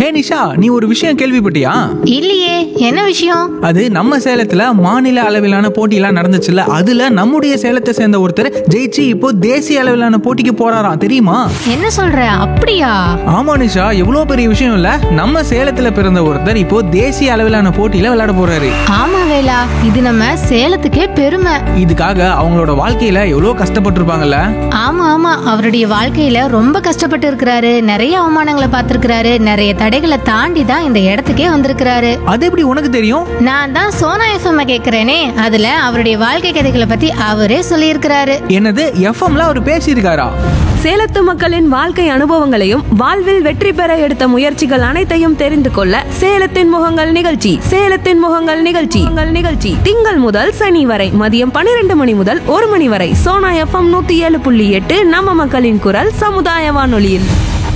ஹே நிஷா நீ ஒரு விஷயம் கேள்விப்பட்டியா இல்லையே என்ன விஷயம் அது நம்ம சேலத்துல மாநில அளவிலான போட்டியெல்லாம் நடந்துச்சுல்ல அதுல நம்முடைய சேலத்தை சேர்ந்த ஒருத்தர் ஜெயிச்சு இப்போ தேசிய அளவிலான போட்டிக்கு போறாராம் தெரியுமா என்ன சொல்ற அப்படியா ஆமா நிஷா எவ்வளவு பெரிய விஷயம் இல்ல நம்ம சேலத்துல பிறந்த ஒருத்தர் இப்போ தேசிய அளவிலான போட்டியில விளையாட போறாரு ஆமா வேலா இது நம்ம சேலத்துக்கே பெருமை இதுக்காக அவங்களோட வாழ்க்கையில எவ்வளவு கஷ்டப்பட்டிருப்பாங்கல்ல ஆமா ஆமா அவருடைய வாழ்க்கையில ரொம்ப கஷ்டப்பட்டு இருக்கிறாரு நிறைய அவமானங்களை பார்த்திருக்கிறாரு நிறைய தடைகளை தாண்டி தான் இந்த இடத்துக்கே வந்திருக்கிறாரு அது எப்படி உனக்கு தெரியும் நான் தான் சோனா எஃப்எம் கேக்குறேனே அதுல அவருடைய வாழ்க்கை கதைகளை பத்தி அவரே சொல்லியிருக்கிறாரு என்னது எஃப்எம்ல அவர் பேசியிருக்காரா சேலத்து மக்களின் வாழ்க்கை அனுபவங்களையும் வாழ்வில் வெற்றி பெற எடுத்த முயற்சிகள் அனைத்தையும் தெரிந்து கொள்ள சேலத்தின் முகங்கள் நிகழ்ச்சி சேலத்தின் முகங்கள் நிகழ்ச்சி உங்கள் நிகழ்ச்சி திங்கள் முதல் சனி வரை மதியம் பன்னிரண்டு மணி முதல் ஒரு மணி வரை சோனா எஃப்எம் நூத்தி ஏழு புள்ளி எட்டு நம்ம மக்களின் குரல் சமுதாய வானொலியில்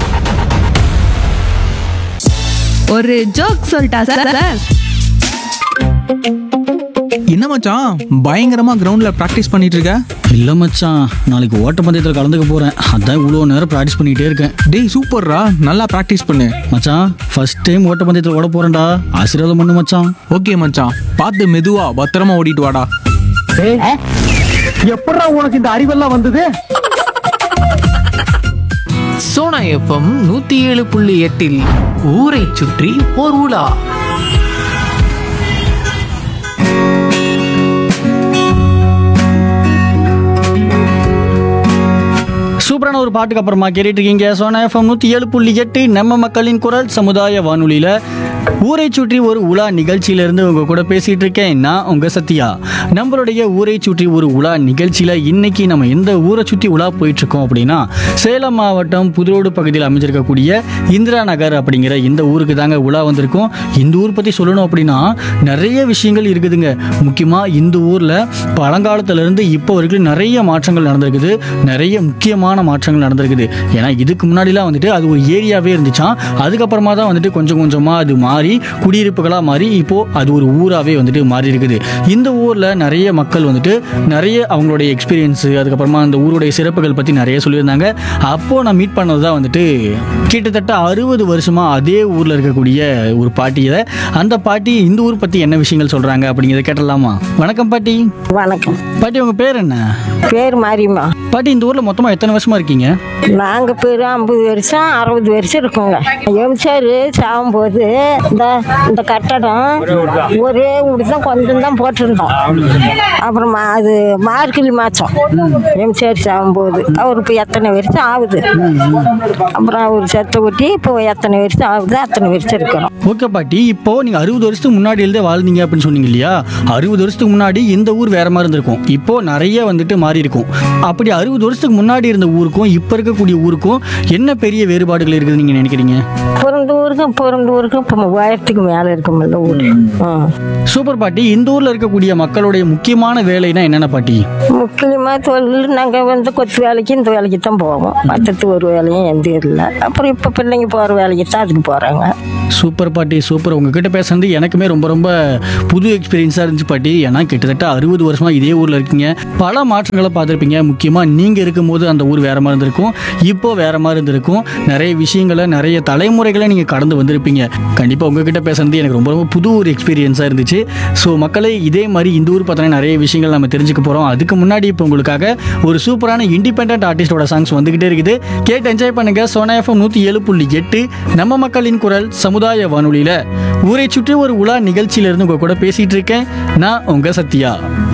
ஒரு ஜோக் சொல்லிட்டா சார் என்ன மச்சான் பயங்கரமா கிரவுண்ட்ல பிராக்டிஸ் பண்ணிட்டு இருக்க இல்லை மச்சான் நாளைக்கு ஓட்டப்பந்தயத்தில் கலந்துக்க போகிறேன் அதான் இவ்வளோ நேரம் ப்ராக்டிஸ் பண்ணிக்கிட்டே இருக்கேன் டேய் சூப்பர்ரா நல்லா பிராக்டிஸ் பண்ணு மச்சான் ஃபர்ஸ்ட் டைம் ஓட்டப்பந்தயத்தில் ஓட போகிறேன்டா ஆசீர்வாதம் பண்ணு மச்சான் ஓகே மச்சான் பார்த்து மெதுவா பத்திரமா ஓடிட்டு வாடா எப்படா உனக்கு இந்த அறிவெல்லாம் வந்தது சோனா எஃப்எம் நூத்தி ஏழு புள்ளி எட்டில் ஊரை சுற்றி ஓர் உலா சூப்பரான ஒரு பாட்டுக்கு அப்புறமா கேட்டுட்டு இருக்கீங்க சோனா எஃப்எம் நூற்றி ஏழு புள்ளி எட்டு நம்ம மக்களின் குரல் சமுதாய வானொலியில் ஊரை சுற்றி ஒரு உலா நிகழ்ச்சியிலேருந்து உங்க கூட பேசிட்டு இருக்கேன் நான் உங்க சத்யா நம்மளுடைய ஊரை சுற்றி ஒரு உலா நிகழ்ச்சியில் இன்னைக்கு நம்ம எந்த ஊரை சுற்றி உலா போயிட்டு இருக்கோம் அப்படின்னா சேலம் மாவட்டம் புதுரோடு பகுதியில் அமைஞ்சிருக்கக்கூடிய இந்திரா நகர் அப்படிங்கிற இந்த ஊருக்கு தாங்க உலா வந்திருக்கோம் இந்த ஊர் பற்றி சொல்லணும் அப்படின்னா நிறைய விஷயங்கள் இருக்குதுங்க முக்கியமாக இந்த ஊரில் பழங்காலத்திலேருந்து இப்போ வரைக்கும் நிறைய மாற்றங்கள் நடந்திருக்குது நிறைய முக்கியமான மாற்றங்கள் நடந்திருக்குது ஏன்னா இதுக்கு முன்னாடிலாம் வந்துட்டு அது ஒரு ஏரியாவே இருந்துச்சாம் அதுக்கப்புறமா தான் வந்துட்டு கொஞ்சம் கொஞ்சமாக அது மாறி குடியிருப்புகளாக மாறி இப்போ அது ஒரு ஊராகவே வந்துட்டு மாறி இருக்குது இந்த ஊரில் நிறைய மக்கள் வந்துட்டு நிறைய அவங்களுடைய எக்ஸ்பீரியன்ஸு அதுக்கப்புறமா அந்த ஊருடைய சிறப்புகள் பற்றி நிறைய சொல்லியிருந்தாங்க அப்போது நான் மீட் பண்ணது தான் வந்துட்டு கிட்டத்தட்ட அறுபது வருஷமாக அதே ஊரில் இருக்கக்கூடிய ஒரு பாட்டியை அந்த பாட்டி இந்த ஊர் பற்றி என்ன விஷயங்கள் சொல்கிறாங்க அப்படிங்கிறத கேட்டலாமா வணக்கம் பாட்டி வணக்கம் பாட்டி உங்கள் பேர் என்ன பேர் மாரியம்மா பாட்டி இந்த ஊரில் மொத்தமாக எத்தனை வருஷமாக இருக்கீங்க நாங்கள் பேர் ஐம்பது வருஷம் அறுபது வருஷம் இருக்கோங்க எம்சார் சாகும்போது இந்த இந்த கட்டடம் ஒரே வீடு தான் கொஞ்சம் தான் போட்டிருந்தோம் அப்புறமா அது மார்கழி மாதம் எம்சார் சாகும்போது அவர் இப்போ எத்தனை வருஷம் ஆகுது அப்புறம் அவர் செத்த கொட்டி இப்போ எத்தனை வருஷம் ஆகுது அத்தனை வருஷம் இருக்கிறோம் ஓகே பாட்டி இப்போ நீங்கள் அறுபது வருஷத்துக்கு முன்னாடி எழுத வாழ்ந்தீங்க அப்படின்னு சொன்னீங்க இல்லையா அறுபது வருஷத்துக்கு முன்னாடி இந்த ஊர் வேற மாதிரி இருந்திருக்கும் இப்போ நிறைய வந்துட்டு மாறி இருக்கும் அப்படி அறுபது வருஷத்துக்கு முன்னாடி இருந்த ஊருக்கும் இப்போ இருக்கக்கூடிய ஊருக்கும் என்ன பெரிய வேறுபாடுகள் இருக்குதுன்னு நீங்கள் நினைக்கிறீங்க பிறந்த ஊருக்கும் பிறந்த ஊருக்கும் இப்போ உயரத்துக்கு மேலே இருக்குமில்ல ஊர் ம் சூப்பர் பாட்டி இந்த ஊரில் இருக்கக்கூடிய மக்களுடைய முக்கியமான வேலைனா என்னென்ன பாட்டி முக்கியமாக தொழில் நாங்கள் வந்து கொத்து வேலைக்கு இந்த வேலைக்கு தான் போவோம் மற்றத்து ஒரு வேலையும் எந்த இல்லை அப்புறம் இப்போ பிள்ளைங்க போகிற வேலைக்கு தான் அதுக்கு போகிறாங்க சூப்பர் பாட்டி சூப்பர் உங்ககிட்ட பேசுறது எனக்குமே ரொம்ப ரொம்ப புது எக்ஸ்பீரியன்ஸாக இருந்துச்சு பாட்டி ஏன்னா கிட்டத்தட்ட அறுபது வருஷமா இதே ஊரில் இருக்கீங்க பல மாற்றங்களை பார்த்துருப்பீங்க முக்கியமாக நீங்கள் இருக்கும்போது அந்த ஊர் வேற மாதிரி இருந்திருக்கும் இப்போ வேற மாதிரி இருந்திருக்கும் நிறைய விஷயங்களை நிறைய தலைமுறைகளை நீங்கள் கடந்து வந்திருப்பீங்க கண்டிப்பாக உங்ககிட்ட பேசுறது எனக்கு ரொம்ப ரொம்ப புது ஒரு எக்ஸ்பீரியன்ஸாக இருந்துச்சு ஸோ மக்களே இதே மாதிரி இந்த ஊர் பார்த்தோன்னா நிறைய விஷயங்கள் நம்ம தெரிஞ்சுக்க போகிறோம் அதுக்கு முன்னாடி இப்போ உங்களுக்காக ஒரு சூப்பரான இண்டிபெண்ட் ஆர்டிஸ்டோட சாங்ஸ் வந்துகிட்டே இருக்குது கேட்டு என்ஜாய் பண்ணுங்க சோனா எஃப்எம் நூற்றி ஏழு புள்ளி எட்டு நம்ம மக்களின் குரல் சமுதாய வானொலியில் ஊரை சுற்றி ஒரு உலா நிகழ்ச்சியிலிருந்து உங்க கூட பேசிட்டு இருக்கேன் நான் உங்க சத்யா